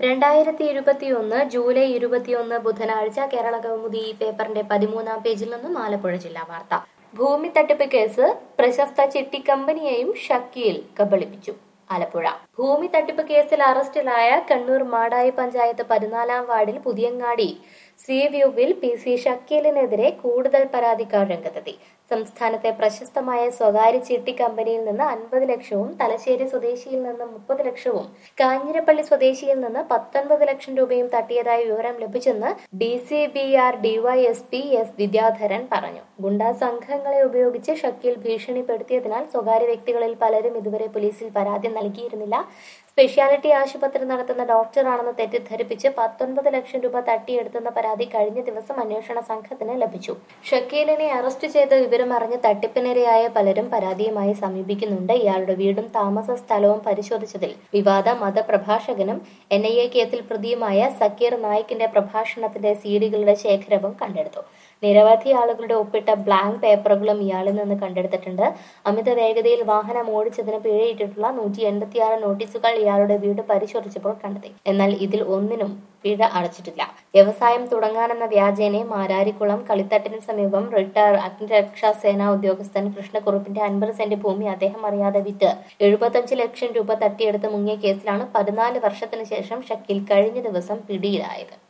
രണ്ടായിരത്തി ഇരുപത്തിയൊന്ന് ജൂലൈ ഇരുപത്തിയൊന്ന് ബുധനാഴ്ച കേരള കൗമുദി ഈ പേപ്പറിന്റെ പതിമൂന്നാം പേജിൽ നിന്നും ആലപ്പുഴ ജില്ലാ വാർത്ത ഭൂമി തട്ടിപ്പ് കേസ് പ്രശസ്ത ചിട്ടി കമ്പനിയെയും ഷക്കീൽ കബളിപ്പിച്ചു ആലപ്പുഴ ഭൂമി തട്ടിപ്പ് കേസിൽ അറസ്റ്റിലായ കണ്ണൂർ മാടായി പഞ്ചായത്ത് പതിനാലാം വാർഡിൽ പുതിയങ്ങാടി സി വ്യൂവിൽ പി സി ഷക്കീലിനെതിരെ കൂടുതൽ പരാതിക്കാർ രംഗത്തെത്തി സംസ്ഥാനത്തെ പ്രശസ്തമായ സ്വകാര്യ ചിട്ടി കമ്പനിയിൽ നിന്ന് അൻപത് ലക്ഷവും തലശ്ശേരി സ്വദേശിയിൽ നിന്ന് മുപ്പത് ലക്ഷവും കാഞ്ഞിരപ്പള്ളി സ്വദേശിയിൽ നിന്ന് പത്തൊൻപത് ലക്ഷം രൂപയും തട്ടിയതായി വിവരം ലഭിച്ചെന്ന് D C B R DYSP S Vidhyadharan പറഞ്ഞു ഗുണ്ടാ സംഘങ്ങളെ ഉപയോഗിച്ച് ഷക്കീൽ ഭീഷണിപ്പെടുത്തിയതിനാൽ സ്വകാര്യ വ്യക്തികളിൽ പലരും ഇതുവരെ പോലീസിൽ പരാതി നൽകിയിരുന്നില്ല സ്പെഷ്യാലിറ്റി ആശുപത്രി നടത്തുന്ന ഡോക്ടറാണെന്ന് തെറ്റിദ്ധരിപ്പിച്ച് പത്തൊൻപത് ലക്ഷം രൂപ തട്ടിയെടുത്തെന്ന പരാതി കഴിഞ്ഞ ദിവസം അന്വേഷണ സംഘത്തിന് ലഭിച്ചു ഷക്കീലിനെ അറസ്റ്റ് ചെയ്ത വിവരം അറിഞ്ഞ് തട്ടിപ്പിനിരയായ പലരും പരാതിയുമായി സമീപിക്കുന്നുണ്ട് ഇയാളുടെ വീടും താമസ സ്ഥലവും പരിശോധിച്ചതിൽ വിവാദ മതപ്രഭാഷകനും എൻ ഐ എ കേസിൽ പ്രതിയുമായ സക്കീർ നായിക്കിന്റെ പ്രഭാഷണത്തിന്റെ സീഡികളുടെ ശേഖരവും കണ്ടെടുത്തു നിരവധി ആളുകളുടെ ഒപ്പിട്ട ബ്ലാങ്ക് പേപ്പറുകളും ഇയാളിൽ നിന്ന് കണ്ടെടുത്തിട്ടുണ്ട് അമിത വേഗതയിൽ വാഹനം ഓടിച്ചതിന് പിഴയിട്ടിട്ടുള്ള നൂറ്റി എൺപത്തിയാറ് നോട്ടീസുകൾ ഇയാളുടെ വീട് പരിശോധിച്ചപ്പോൾ കണ്ടെത്തി എന്നാൽ ഇതിൽ ഒന്നിനും പിഴ അടച്ചിട്ടില്ല വ്യവസായം തുടങ്ങാനെന്ന വ്യാജേനെ മാരാരിക്കുളം കളിത്തട്ടിന് സമീപം റിട്ടയർ അഗ്നിരക്ഷാ സേനാ ഉദ്യോഗസ്ഥൻ കൃഷ്ണക്കുറുപ്പിന്റെ അൻപത് സെന്റ് ഭൂമി അദ്ദേഹം അറിയാതെ വിറ്റ് എഴുപത്തഞ്ച് ലക്ഷം രൂപ തട്ടിയെടുത്ത് മുങ്ങിയ കേസിലാണ് പതിനാല് വർഷത്തിന് ശേഷം ഷക്കീൽ കഴിഞ്ഞ ദിവസം പിടിയിലായത്